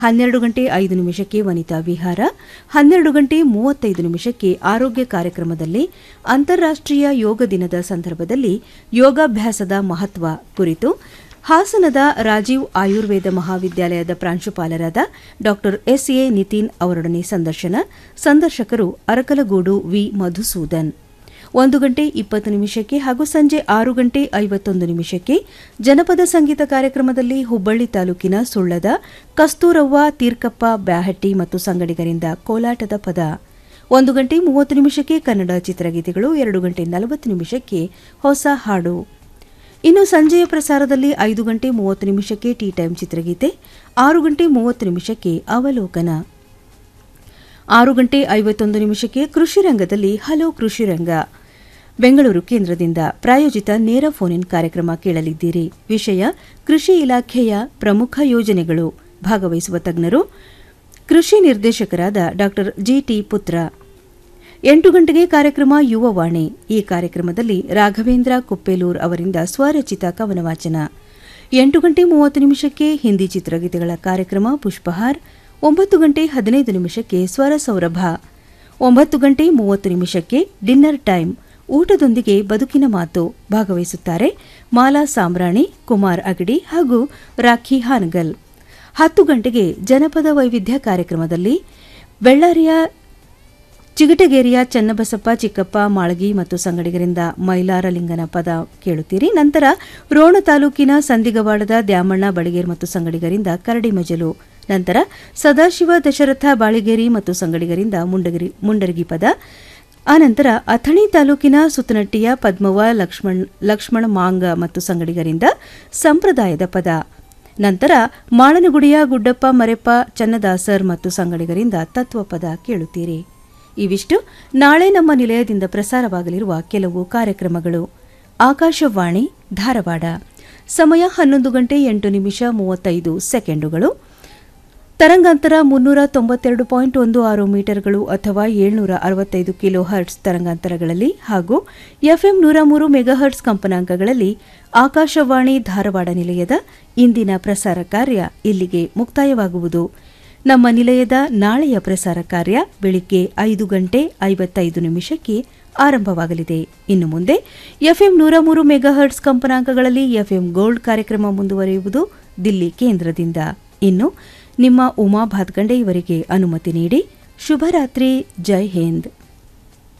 ಹನ್ನೆರಡು ಗಂಟೆ ಐದು ನಿಮಿಷಕ್ಕೆ ವನಿತಾ ವಿಹಾರ ಹನ್ನೆರಡು ಗಂಟೆ ಮೂವತ್ತೈದು ನಿಮಿಷಕ್ಕೆ ಆರೋಗ್ಯ ಕಾರ್ಯಕ್ರಮದಲ್ಲಿ ಅಂತಾರಾಷ್ಟ್ರೀಯ ಯೋಗ ದಿನದ ಸಂದರ್ಭದಲ್ಲಿ ಯೋಗಾಭ್ಯಾಸದ ಮಹತ್ವ ಕುರಿತು ಹಾಸನದ ರಾಜೀವ್ ಆಯುರ್ವೇದ ಮಹಾವಿದ್ಯಾಲಯದ ಪ್ರಾಂಶುಪಾಲರಾದ ಡಾ ಎಸ್ಎ ನಿತಿನ್ ಅವರೊಡನೆ ಸಂದರ್ಶನ ಸಂದರ್ಶಕರು ಅರಕಲಗೂಡು ವಿ ಮಧುಸೂದನ್ ಒಂದು ಗಂಟೆ ಇಪ್ಪತ್ತು ನಿಮಿಷಕ್ಕೆ ಹಾಗೂ ಸಂಜೆ ಆರು ಗಂಟೆ ಐವತ್ತೊಂದು ನಿಮಿಷಕ್ಕೆ ಜನಪದ ಸಂಗೀತ ಕಾರ್ಯಕ್ರಮದಲ್ಲಿ ಹುಬ್ಬಳ್ಳಿ ತಾಲೂಕಿನ ಸುಳ್ಳದ ಕಸ್ತೂರವ್ವ ತೀರ್ಕಪ್ಪ ಬ್ಯಾಹಟ್ಟಿ ಮತ್ತು ಸಂಗಡಿಗರಿಂದ ಕೋಲಾಟದ ಪದ ಒಂದು ಗಂಟೆ ಮೂವತ್ತು ನಿಮಿಷಕ್ಕೆ ಕನ್ನಡ ಚಿತ್ರಗೀತೆಗಳು ಎರಡು ಗಂಟೆ ನಲವತ್ತು ನಿಮಿಷಕ್ಕೆ ಹೊಸ ಹಾಡು ಇನ್ನು ಸಂಜೆಯ ಪ್ರಸಾರದಲ್ಲಿ ಐದು ಗಂಟೆ ಮೂವತ್ತು ನಿಮಿಷಕ್ಕೆ ಟೀ ಟೈಮ್ ಚಿತ್ರಗೀತೆ ಆರು ಗಂಟೆ ಮೂವತ್ತು ನಿಮಿಷಕ್ಕೆ ಅವಲೋಕನ ಆರು ಗಂಟೆ ಐವತ್ತೊಂದು ನಿಮಿಷಕ್ಕೆ ಕೃಷಿ ರಂಗದಲ್ಲಿ ಹಲೋ ಕೃಷಿ ರಂಗ ಬೆಂಗಳೂರು ಕೇಂದ್ರದಿಂದ ಪ್ರಾಯೋಜಿತ ನೇರ ಫೋನ್ ಇನ್ ಕಾರ್ಯಕ್ರಮ ಕೇಳಲಿದ್ದೀರಿ ವಿಷಯ ಕೃಷಿ ಇಲಾಖೆಯ ಪ್ರಮುಖ ಯೋಜನೆಗಳು ಭಾಗವಹಿಸುವ ತಜ್ಞರು ಕೃಷಿ ನಿರ್ದೇಶಕರಾದ ಡಾ ಜಿಟಿ ಪುತ್ರ ಎಂಟು ಗಂಟೆಗೆ ಕಾರ್ಯಕ್ರಮ ಯುವವಾಣಿ ಈ ಕಾರ್ಯಕ್ರಮದಲ್ಲಿ ರಾಘವೇಂದ್ರ ಕುಪ್ಪೇಲೂರ್ ಅವರಿಂದ ಸ್ವರಚಿತ ಕವನ ವಾಚನ ಎಂಟು ಗಂಟೆ ಮೂವತ್ತು ನಿಮಿಷಕ್ಕೆ ಹಿಂದಿ ಚಿತ್ರಗೀತೆಗಳ ಕಾರ್ಯಕ್ರಮ ಪುಷ್ಪಹಾರ್ ಒಂಬತ್ತು ಗಂಟೆ ಹದಿನೈದು ನಿಮಿಷಕ್ಕೆ ಸ್ವರ ಸೌರಭ ಒಂಬತ್ತು ಗಂಟೆ ಮೂವತ್ತು ನಿಮಿಷಕ್ಕೆ ಡಿನ್ನರ್ ಟೈಮ್ ಊಟದೊಂದಿಗೆ ಬದುಕಿನ ಮಾತು ಭಾಗವಹಿಸುತ್ತಾರೆ ಮಾಲಾ ಸಾಮ್ರಾಣಿ ಕುಮಾರ್ ಅಗಡಿ ಹಾಗೂ ರಾಖಿ ಹಾನಗಲ್ ಹತ್ತು ಗಂಟೆಗೆ ಜನಪದ ವೈವಿಧ್ಯ ಕಾರ್ಯಕ್ರಮದಲ್ಲಿ ಬೆಳ್ಳಾರಿಯ ಚಿಗಟಗೇರಿಯ ಚನ್ನಬಸಪ್ಪ ಚಿಕ್ಕಪ್ಪ ಮಾಳಗಿ ಮತ್ತು ಸಂಗಡಿಗರಿಂದ ಮೈಲಾರಲಿಂಗನ ಪದ ಕೇಳುತ್ತೀರಿ ನಂತರ ರೋಣ ತಾಲೂಕಿನ ಸಂದಿಗವಾಡದ ದ್ಯಾಮಣ್ಣ ಬಡಿಗೇರ್ ಮತ್ತು ಸಂಗಡಿಗರಿಂದ ಕರಡಿ ಮಜಲು ನಂತರ ಸದಾಶಿವ ದಶರಥ ಬಾಳಿಗೇರಿ ಮತ್ತು ಸಂಗಡಿಗರಿಂದ ಮುಂಡಗಿರಿ ಮುಂಡರಗಿ ಪದ ಆನಂತರ ಅಥಣಿ ತಾಲೂಕಿನ ಸುತ್ತನಟ್ಟಿಯ ಪದ್ಮವ ಲಕ್ಷ್ಮಣ್ ಲಕ್ಷ್ಮಣ ಮಾಂಗ ಮತ್ತು ಸಂಗಡಿಗರಿಂದ ಸಂಪ್ರದಾಯದ ಪದ ನಂತರ ಮಾಳನಗುಡಿಯ ಗುಡ್ಡಪ್ಪ ಮರೆಪ್ಪ ಚನ್ನದಾಸರ್ ಮತ್ತು ಸಂಗಡಿಗರಿಂದ ತತ್ವಪದ ಕೇಳುತ್ತೀರಿ ಇವಿಷ್ಟು ನಾಳೆ ನಮ್ಮ ನಿಲಯದಿಂದ ಪ್ರಸಾರವಾಗಲಿರುವ ಕೆಲವು ಕಾರ್ಯಕ್ರಮಗಳು ಆಕಾಶವಾಣಿ ಧಾರವಾಡ ಸಮಯ ಹನ್ನೊಂದು ಗಂಟೆ ಎಂಟು ನಿಮಿಷ ಮೂವತ್ತೈದು ಸೆಕೆಂಡುಗಳು ತರಂಗಾಂತರ ಮುನ್ನೂರ ತೊಂಬತ್ತೆರಡು ಪಾಯಿಂಟ್ ಒಂದು ಆರು ಮೀಟರ್ಗಳು ಅಥವಾ ಏಳ್ನೂರ ಅರವತ್ತೈದು ಕಿಲೋ ಹರ್ಟ್ಸ್ ತರಂಗಾಂತರಗಳಲ್ಲಿ ಹಾಗೂ ಎಫ್ಎಂ ನೂರ ಮೂರು ಮೆಗಾಹರ್ಟ್ಸ್ ಕಂಪನಾಂಕಗಳಲ್ಲಿ ಆಕಾಶವಾಣಿ ಧಾರವಾಡ ನಿಲಯದ ಇಂದಿನ ಪ್ರಸಾರ ಕಾರ್ಯ ಇಲ್ಲಿಗೆ ಮುಕ್ತಾಯವಾಗುವುದು ನಮ್ಮ ನಿಲಯದ ನಾಳೆಯ ಪ್ರಸಾರ ಕಾರ್ಯ ಬೆಳಿಗ್ಗೆ ಐದು ಗಂಟೆ ಐವತ್ತೈದು ನಿಮಿಷಕ್ಕೆ ಆರಂಭವಾಗಲಿದೆ ಇನ್ನು ಮುಂದೆ ಎಫ್ಎಂ ನೂರ ಮೂರು ಮೆಗಾಹರ್ಟ್ಸ್ ಕಂಪನಾಂಕಗಳಲ್ಲಿ ಎಫ್ಎಂ ಗೋಲ್ಡ್ ಕಾರ್ಯಕ್ರಮ ಮುಂದುವರಿಯುವುದು ದಿಲ್ಲಿ ಕೇಂದ್ರದಿಂದ ಇನ್ನು ನಿಮ್ಮ ಉಮಾ ಭಾತ್ಗಂಡೆ ಇವರಿಗೆ ಅನುಮತಿ ನೀಡಿ ಶುಭರಾತ್ರಿ ಜೈ ಹಿಂದ್